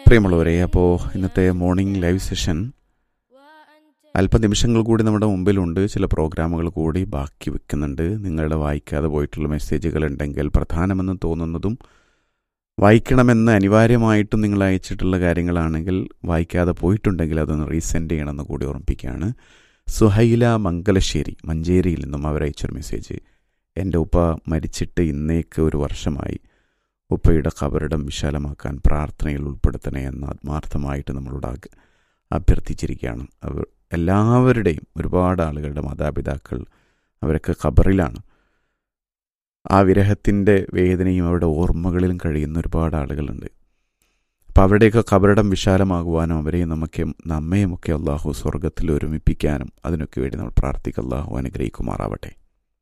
പ്രിയമുള്ളവരെ അപ്പോൾ ഇന്നത്തെ മോർണിംഗ് ലൈവ് സെഷൻ അല്പനിമിഷങ്ങൾ കൂടി നമ്മുടെ മുമ്പിലുണ്ട് ചില പ്രോഗ്രാമുകൾ കൂടി ബാക്കി വെക്കുന്നുണ്ട് നിങ്ങളുടെ വായിക്കാതെ പോയിട്ടുള്ള മെസ്സേജുകൾ ഉണ്ടെങ്കിൽ പ്രധാനമെന്ന് തോന്നുന്നതും വായിക്കണമെന്ന് അനിവാര്യമായിട്ടും നിങ്ങൾ അയച്ചിട്ടുള്ള കാര്യങ്ങളാണെങ്കിൽ വായിക്കാതെ പോയിട്ടുണ്ടെങ്കിൽ അതൊന്ന് റീസെൻഡ് ചെയ്യണമെന്ന് കൂടി ഓർമ്മിപ്പിക്കുകയാണ് സുഹൈല മംഗലശ്ശേരി മഞ്ചേരിയിൽ നിന്നും അവരയച്ചൊരു മെസ്സേജ് എൻ്റെ ഉപ്പ മരിച്ചിട്ട് ഇന്നേക്ക് ഒരു വർഷമായി ഉപ്പയുടെ കബറിടം വിശാലമാക്കാൻ പ്രാർത്ഥനയിൽ ഉൾപ്പെടുത്തണേ എന്ന് ആത്മാർത്ഥമായിട്ട് നമ്മളോട് ആഗ് അഭ്യർത്ഥിച്ചിരിക്കുകയാണ് അവർ എല്ലാവരുടെയും ഒരുപാട് ആളുകളുടെ മാതാപിതാക്കൾ അവരൊക്കെ ഖബറിലാണ് ആ വിരഹത്തിൻ്റെ വേദനയും അവരുടെ ഓർമ്മകളിലും കഴിയുന്ന ഒരുപാട് ആളുകളുണ്ട് അപ്പം അവരുടെയൊക്കെ കബറിടം വിശാലമാകുവാനും അവരെയും നമുക്ക് നമ്മയുമൊക്കെ അള്ളാഹു സ്വർഗത്തിൽ ഒരുമിപ്പിക്കാനും അതിനൊക്കെ വേണ്ടി നമ്മൾ പ്രാർത്ഥിക്കുക അള്ളാഹു അനുഗ്രഹിക്കുമാറാവട്ടെ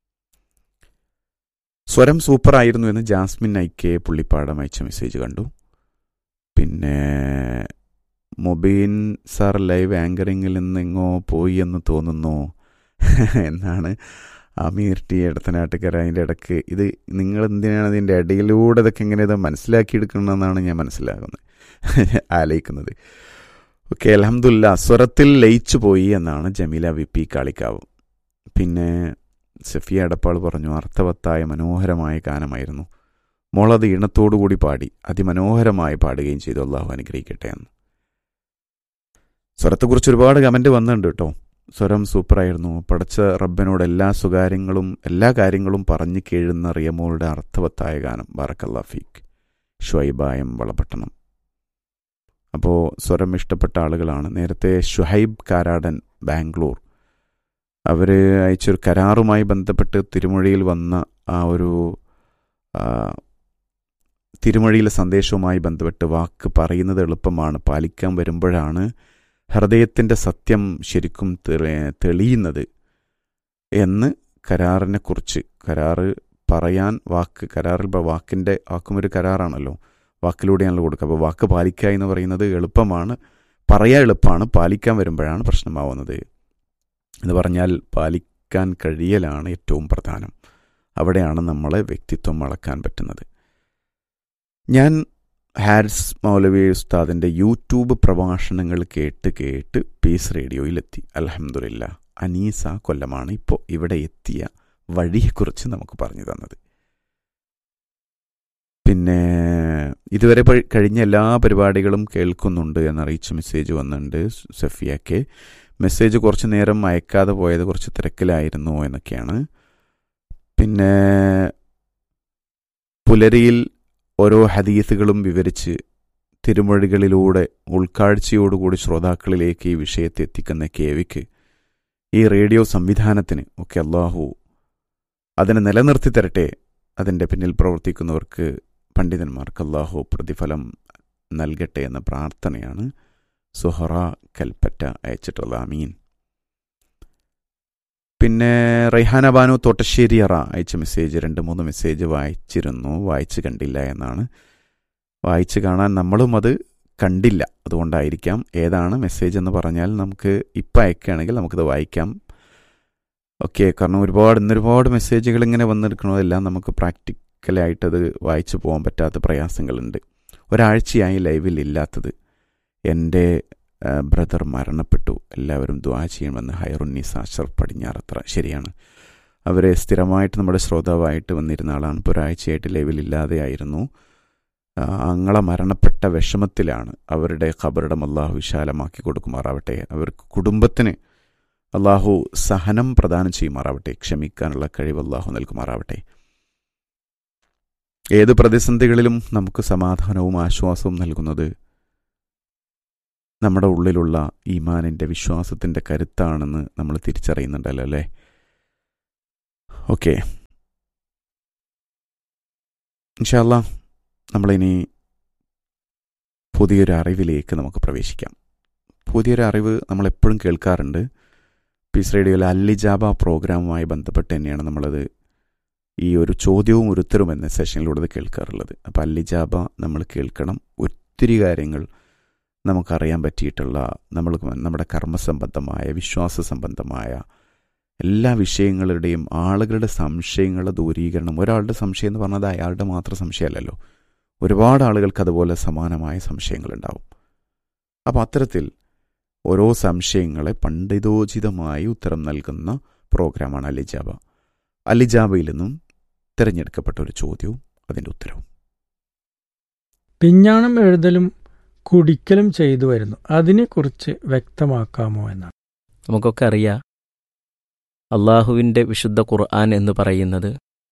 സ്വരം സൂപ്പറായിരുന്നു എന്ന് ജാസ്മിൻ ഐക്കെ പുള്ളിപ്പാടം അയച്ച മെസ്സേജ് കണ്ടു പിന്നെ മൊബീൻ സാർ ലൈവ് ആങ്കറിങ്ങിൽ നിന്ന് എങ്ങോ പോയി എന്ന് തോന്നുന്നു എന്നാണ് അമീർ ടി ഇടത്തനാട്ടുകാർ അതിൻ്റെ ഇടയ്ക്ക് ഇത് നിങ്ങൾ എന്തിനാണ് ഇതിൻ്റെ ഇടയിലൂടെ ഇതൊക്കെ എങ്ങനെ ഇത് മനസ്സിലാക്കിയെടുക്കണമെന്നാണ് ഞാൻ മനസ്സിലാകുന്നത് ആലോചിക്കുന്നത് ഓക്കെ അലഹമുല്ല സ്വരത്തിൽ ലയിച്ചു പോയി എന്നാണ് ജമീല വി പി കാളിക്കാവ് പിന്നെ സഫിയ എടപ്പാൾ പറഞ്ഞു അർത്ഥവത്തായ മനോഹരമായ ഗാനമായിരുന്നു മോളത് ഈണത്തോടുകൂടി പാടി അതിമനോഹരമായി പാടുകയും ചെയ്തു അള്ളാഹു അനുഗ്രഹിക്കട്ടെ എന്ന് സ്വരത്തെക്കുറിച്ച് ഒരുപാട് കമൻറ്റ് വന്നിട്ടുണ്ട് കേട്ടോ സ്വരം സൂപ്പറായിരുന്നു പടച്ച റബ്ബനോട് എല്ലാ സ്വകാര്യങ്ങളും എല്ലാ കാര്യങ്ങളും പറഞ്ഞു കേഴുന്ന റിയമോളുടെ അർത്ഥവത്തായ ഗാനം ബാറക്കല്ലാ ഫീക്ക് ഷുഹൈബായം വളപട്ടണം അപ്പോൾ സ്വരം ഇഷ്ടപ്പെട്ട ആളുകളാണ് നേരത്തെ ഷുഹൈബ് കാരാടൻ ബാംഗ്ലൂർ അവർ അയച്ചൊരു കരാറുമായി ബന്ധപ്പെട്ട് തിരുമൊഴിയിൽ വന്ന ആ ഒരു തിരുമൊഴിയിലെ സന്ദേശവുമായി ബന്ധപ്പെട്ട് വാക്ക് പറയുന്നത് എളുപ്പമാണ് പാലിക്കാൻ വരുമ്പോഴാണ് ഹൃദയത്തിൻ്റെ സത്യം ശരിക്കും തെളിയുന്നത് എന്ന് കരാറിനെക്കുറിച്ച് കരാറ് പറയാൻ വാക്ക് കരാറിൽ വാക്കിൻ്റെ വാക്കും ഒരു കരാറാണല്ലോ വാക്കിലൂടെയാണല്ലോ കൊടുക്കുക അപ്പോൾ വാക്ക് പാലിക്കുക എന്ന് പറയുന്നത് എളുപ്പമാണ് പറയാൻ എളുപ്പമാണ് പാലിക്കാൻ വരുമ്പോഴാണ് പ്രശ്നമാവുന്നത് എന്ന് പറഞ്ഞാൽ പാലിക്കാൻ കഴിയലാണ് ഏറ്റവും പ്രധാനം അവിടെയാണ് നമ്മളെ വ്യക്തിത്വം അളക്കാൻ പറ്റുന്നത് ഞാൻ ഹാരിസ് മൗലവി ഉസ്താദിൻ്റെ യൂട്യൂബ് പ്രഭാഷണങ്ങൾ കേട്ട് കേട്ട് പീസ് റേഡിയോയിലെത്തി അലഹമുല്ല അനീസ കൊല്ലമാണ് ഇപ്പോൾ ഇവിടെ എത്തിയ വഴിയെക്കുറിച്ച് നമുക്ക് പറഞ്ഞു തന്നത് പിന്നെ ഇതുവരെ കഴിഞ്ഞ എല്ലാ പരിപാടികളും കേൾക്കുന്നുണ്ട് എന്നറിയിച്ച് മെസ്സേജ് വന്നിട്ടുണ്ട് സഫിയക്ക് മെസ്സേജ് കുറച്ച് നേരം അയക്കാതെ പോയത് കുറച്ച് തിരക്കിലായിരുന്നു എന്നൊക്കെയാണ് പിന്നെ പുലരിയിൽ ഓരോ ഹദീസുകളും വിവരിച്ച് തിരുമൊഴികളിലൂടെ ഉൾക്കാഴ്ചയോടുകൂടി ശ്രോതാക്കളിലേക്ക് ഈ വിഷയത്തെ എത്തിക്കുന്ന കേവിക്ക് ഈ റേഡിയോ സംവിധാനത്തിന് ഒക്കെ അള്ളാഹു അതിനെ നിലനിർത്തി തരട്ടെ അതിൻ്റെ പിന്നിൽ പ്രവർത്തിക്കുന്നവർക്ക് പണ്ഡിതന്മാർക്ക് അള്ളാഹു പ്രതിഫലം നൽകട്ടെ എന്ന പ്രാർത്ഥനയാണ് സുഹറ കൽപ്പറ്റ അയച്ചിട്ടുള്ള അമീൻ പിന്നെ റൈഹാന ബാനു തോട്ടശ്ശേരി അറ അയച്ച മെസ്സേജ് രണ്ട് മൂന്ന് മെസ്സേജ് വായിച്ചിരുന്നു വായിച്ച് കണ്ടില്ല എന്നാണ് വായിച്ച് കാണാൻ നമ്മളും അത് കണ്ടില്ല അതുകൊണ്ടായിരിക്കാം ഏതാണ് മെസ്സേജ് എന്ന് പറഞ്ഞാൽ നമുക്ക് ഇപ്പം അയക്കുകയാണെങ്കിൽ നമുക്കത് വായിക്കാം ഓക്കെ കാരണം ഒരുപാട് ഇന്നൊരുപാട് മെസ്സേജുകൾ ഇങ്ങനെ വന്നെടുക്കണതെല്ലാം നമുക്ക് പ്രാക്ടിക്കലായിട്ടത് വായിച്ചു പോകാൻ പറ്റാത്ത പ്രയാസങ്ങളുണ്ട് ഒരാഴ്ചയായി ലൈവിൽ ഇല്ലാത്തത് എൻ്റെ ബ്രദർ മരണപ്പെട്ടു എല്ലാവരും ദ്വാ ചെയ്യണമെന്ന് ഹൈറുന്നീസ് അഷറഫ് പടിഞ്ഞാറത്ര ശരിയാണ് അവരെ സ്ഥിരമായിട്ട് നമ്മുടെ ശ്രോതാവായിട്ട് വന്നിരുന്ന ആളാണ് ഇപ്പോൾ ഒരാഴ്ചയായിട്ട് ലൈവിലില്ലാതെ ആയിരുന്നു അങ്ങളെ മരണപ്പെട്ട വിഷമത്തിലാണ് അവരുടെ ഖബറിടം അള്ളാഹു വിശാലമാക്കി കൊടുക്കുമാറാവട്ടെ അവർക്ക് കുടുംബത്തിന് അള്ളാഹു സഹനം പ്രദാനം ചെയ്യുമാറാവട്ടെ ക്ഷമിക്കാനുള്ള കഴിവ് അള്ളാഹു നൽകുമാറാവട്ടെ ഏത് പ്രതിസന്ധികളിലും നമുക്ക് സമാധാനവും ആശ്വാസവും നൽകുന്നത് നമ്മുടെ ഉള്ളിലുള്ള ഈമാനിൻ്റെ വിശ്വാസത്തിൻ്റെ കരുത്താണെന്ന് നമ്മൾ തിരിച്ചറിയുന്നുണ്ടല്ലോ അല്ലേ ഓക്കെ ഇൻഷാല്ല നമ്മളിനി പുതിയൊരു അറിവിലേക്ക് നമുക്ക് പ്രവേശിക്കാം പുതിയൊരു അറിവ് നമ്മൾ എപ്പോഴും കേൾക്കാറുണ്ട് പീസ് റേഡിയോയിലെ അല്ലിജാബ പ്രോഗ്രാമുമായി ബന്ധപ്പെട്ട് തന്നെയാണ് നമ്മളത് ഈ ഒരു ചോദ്യവും ഉരുത്തരും എന്ന സെഷനിലൂടെ കേൾക്കാറുള്ളത് അപ്പോൾ അല്ലിജാബ നമ്മൾ കേൾക്കണം ഒത്തിരി കാര്യങ്ങൾ നമുക്കറിയാൻ പറ്റിയിട്ടുള്ള നമ്മൾ നമ്മുടെ കർമ്മസംബന്ധമായ വിശ്വാസ സംബന്ധമായ എല്ലാ വിഷയങ്ങളുടെയും ആളുകളുടെ സംശയങ്ങളുടെ ദൂരീകരണം ഒരാളുടെ സംശയം എന്ന് പറഞ്ഞത് അയാളുടെ മാത്രം സംശയമല്ലല്ലോ ഒരുപാട് ആളുകൾക്ക് അതുപോലെ സമാനമായ സംശയങ്ങളുണ്ടാവും അപ്പോൾ അത്തരത്തിൽ ഓരോ സംശയങ്ങളെ പണ്ഡിതോചിതമായി ഉത്തരം നൽകുന്ന പ്രോഗ്രാമാണ് അലിജാബ അലിജാബയിൽ നിന്നും തിരഞ്ഞെടുക്കപ്പെട്ട ഒരു ചോദ്യവും അതിൻ്റെ ഉത്തരവും പിഞ്ഞാണം എഴുതലും കുടിക്കലും ചെയ്തു വരുന്നു അതിനെക്കുറിച്ച് വ്യക്തമാക്കാമോ എന്നാണ് നമുക്കൊക്കെ അറിയാം അള്ളാഹുവിൻ്റെ വിശുദ്ധ ഖുർആൻ എന്ന് പറയുന്നത്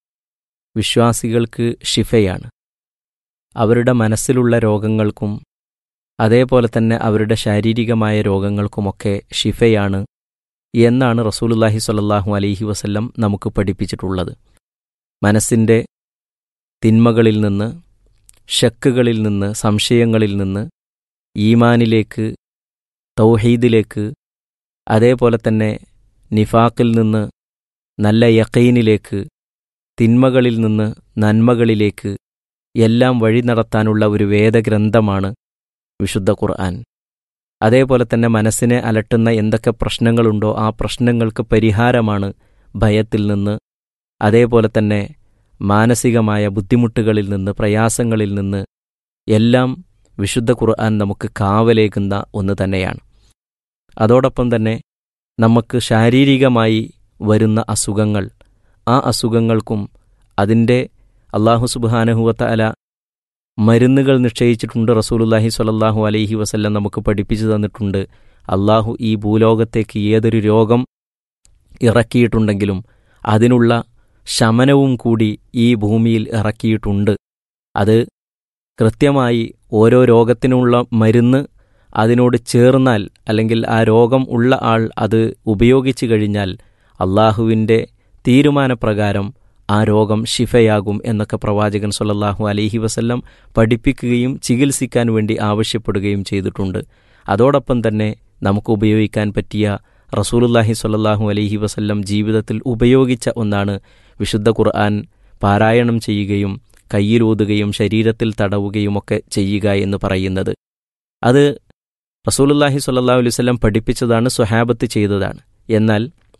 വിശ്വാസികൾക്ക് ഷിഫയാണ് അവരുടെ മനസ്സിലുള്ള രോഗങ്ങൾക്കും അതേപോലെ തന്നെ അവരുടെ ശാരീരികമായ രോഗങ്ങൾക്കുമൊക്കെ ഷിഫയാണ് എന്നാണ് റസൂലുല്ലാഹി സ്വല്ലല്ലാഹു അലൈഹി വസല്ലം നമുക്ക് പഠിപ്പിച്ചിട്ടുള്ളത് മനസ്സിൻ്റെ തിന്മകളിൽ നിന്ന് ഷക്കുകളിൽ നിന്ന് സംശയങ്ങളിൽ നിന്ന് ഈമാനിലേക്ക് തൗഹീദിലേക്ക് അതേപോലെ തന്നെ നിഫാക്കിൽ നിന്ന് നല്ല യക്കീനിലേക്ക് തിന്മകളിൽ നിന്ന് നന്മകളിലേക്ക് എല്ലാം വഴി നടത്താനുള്ള ഒരു വേദഗ്രന്ഥമാണ് വിശുദ്ധ ഖുർആൻ അതേപോലെ തന്നെ മനസ്സിനെ അലട്ടുന്ന എന്തൊക്കെ പ്രശ്നങ്ങളുണ്ടോ ആ പ്രശ്നങ്ങൾക്ക് പരിഹാരമാണ് ഭയത്തിൽ നിന്ന് അതേപോലെ തന്നെ മാനസികമായ ബുദ്ധിമുട്ടുകളിൽ നിന്ന് പ്രയാസങ്ങളിൽ നിന്ന് എല്ലാം വിശുദ്ധ ഖുർആൻ നമുക്ക് കാവലേകുന്ന ഒന്ന് തന്നെയാണ് അതോടൊപ്പം തന്നെ നമുക്ക് ശാരീരികമായി വരുന്ന അസുഖങ്ങൾ ആ അസുഖങ്ങൾക്കും അതിൻ്റെ അള്ളാഹു സുബാനഹുവത്ത അല മരുന്നുകൾ നിശ്ചയിച്ചിട്ടുണ്ട് റസൂലുല്ലാഹി സ്വലല്ലാഹു അലൈഹി വസല്ലം നമുക്ക് പഠിപ്പിച്ചു തന്നിട്ടുണ്ട് അള്ളാഹു ഈ ഭൂലോകത്തേക്ക് ഏതൊരു രോഗം ഇറക്കിയിട്ടുണ്ടെങ്കിലും അതിനുള്ള ശമനവും കൂടി ഈ ഭൂമിയിൽ ഇറക്കിയിട്ടുണ്ട് അത് കൃത്യമായി ഓരോ രോഗത്തിനുള്ള മരുന്ന് അതിനോട് ചേർന്നാൽ അല്ലെങ്കിൽ ആ രോഗം ഉള്ള ആൾ അത് ഉപയോഗിച്ചു കഴിഞ്ഞാൽ അള്ളാഹുവിൻ്റെ തീരുമാനപ്രകാരം ആ രോഗം ഷിഫയാകും എന്നൊക്കെ പ്രവാചകൻ സല്ലല്ലാഹു അലൈഹി വസല്ലം പഠിപ്പിക്കുകയും ചികിത്സിക്കാൻ വേണ്ടി ആവശ്യപ്പെടുകയും ചെയ്തിട്ടുണ്ട് അതോടൊപ്പം തന്നെ നമുക്ക് ഉപയോഗിക്കാൻ പറ്റിയ റസൂലുല്ലാഹി സ്വല്ലല്ലാഹു അലൈഹി വസല്ലം ജീവിതത്തിൽ ഉപയോഗിച്ച ഒന്നാണ് വിശുദ്ധ ഖുർആൻ പാരായണം ചെയ്യുകയും കയ്യിലൂതുകയും ശരീരത്തിൽ തടവുകയുമൊക്കെ ചെയ്യുക എന്ന് പറയുന്നത് അത് റസൂലുല്ലാഹി സ്വല്ലല്ലാഹു അലൈഹി വസല്ലം പഠിപ്പിച്ചതാണ് സ്വഹാബത്ത് ചെയ്തതാണ് എന്നാൽ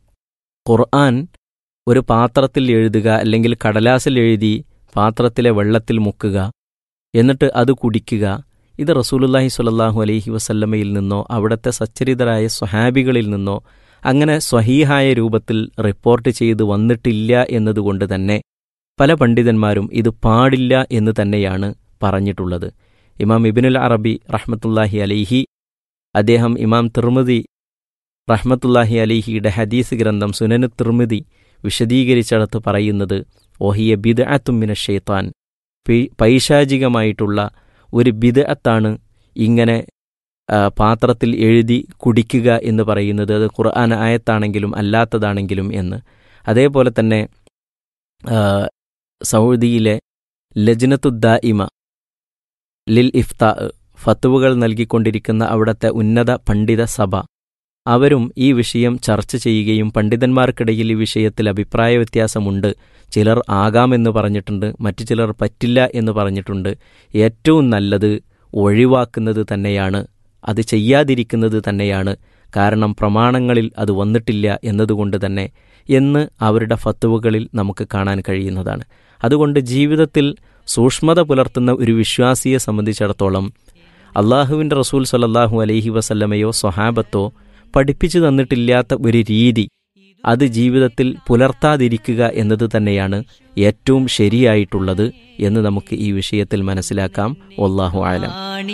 ഖുർആൻ ഒരു പാത്രത്തിൽ എഴുതുക അല്ലെങ്കിൽ കടലാസിൽ എഴുതി പാത്രത്തിലെ വെള്ളത്തിൽ മുക്കുക എന്നിട്ട് അത് കുടിക്കുക ഇത് റസൂലുല്ലാഹി സ്വല്ലല്ലാഹു അലൈഹി വസല്ലമയിൽ നിന്നോ അവിടുത്തെ സച്ചരിതരായ സ്വഹാബികളിൽ നിന്നോ അങ്ങനെ സ്വഹീഹായ രൂപത്തിൽ റിപ്പോർട്ട് ചെയ്ത് വന്നിട്ടില്ല എന്നതുകൊണ്ട് തന്നെ പല പണ്ഡിതന്മാരും ഇത് പാടില്ല എന്ന് തന്നെയാണ് പറഞ്ഞിട്ടുള്ളത് ഇമാം ഇബിനുൽ അറബി റഹ്മത്തുല്ലാഹി അലൈഹി അദ്ദേഹം ഇമാം തിർമിതി റഹ്മത്തുല്ലാഹി അലിഹിയുടെ ഹദീസ് ഗ്രന്ഥം സുനനു തിർമിതി വിശദീകരിച്ചടത്ത് പറയുന്നത് ഓഹിയ ബിദ് അത്തുമിന ഷെയ്ത്താൻ പൈശാചികമായിട്ടുള്ള ഒരു ബിദ് അത്താണ് ഇങ്ങനെ പാത്രത്തിൽ എഴുതി കുടിക്കുക എന്ന് പറയുന്നത് അത് ഖുർആൻ ആയത്താണെങ്കിലും അല്ലാത്തതാണെങ്കിലും എന്ന് അതേപോലെ തന്നെ സൗദിയിലെ ലജ്നത്തുദ്ദായിമ ലിൽ ഇഫ്താ ഫത്തുവകൾ നൽകിക്കൊണ്ടിരിക്കുന്ന അവിടുത്തെ ഉന്നത പണ്ഡിത സഭ അവരും ഈ വിഷയം ചർച്ച ചെയ്യുകയും പണ്ഡിതന്മാർക്കിടയിൽ ഈ വിഷയത്തിൽ അഭിപ്രായ വ്യത്യാസമുണ്ട് ചിലർ ആകാമെന്ന് പറഞ്ഞിട്ടുണ്ട് മറ്റു ചിലർ പറ്റില്ല എന്ന് പറഞ്ഞിട്ടുണ്ട് ഏറ്റവും നല്ലത് ഒഴിവാക്കുന്നത് തന്നെയാണ് അത് ചെയ്യാതിരിക്കുന്നത് തന്നെയാണ് കാരണം പ്രമാണങ്ങളിൽ അത് വന്നിട്ടില്ല എന്നതുകൊണ്ട് തന്നെ എന്ന് അവരുടെ ഫത്തുവകളിൽ നമുക്ക് കാണാൻ കഴിയുന്നതാണ് അതുകൊണ്ട് ജീവിതത്തിൽ സൂക്ഷ്മത പുലർത്തുന്ന ഒരു വിശ്വാസിയെ സംബന്ധിച്ചിടത്തോളം അള്ളാഹുവിൻ്റെ റസൂൽ സലല്ലാഹു അലൈഹി വസല്ലമയോ സ്വഹാബത്തോ പഠിപ്പിച്ചു തന്നിട്ടില്ലാത്ത ഒരു രീതി അത് ജീവിതത്തിൽ പുലർത്താതിരിക്കുക എന്നത് തന്നെയാണ് ഏറ്റവും ശരിയായിട്ടുള്ളത് എന്ന് നമുക്ക് ഈ വിഷയത്തിൽ മനസ്സിലാക്കാം ഒല്ലാഹു ആലം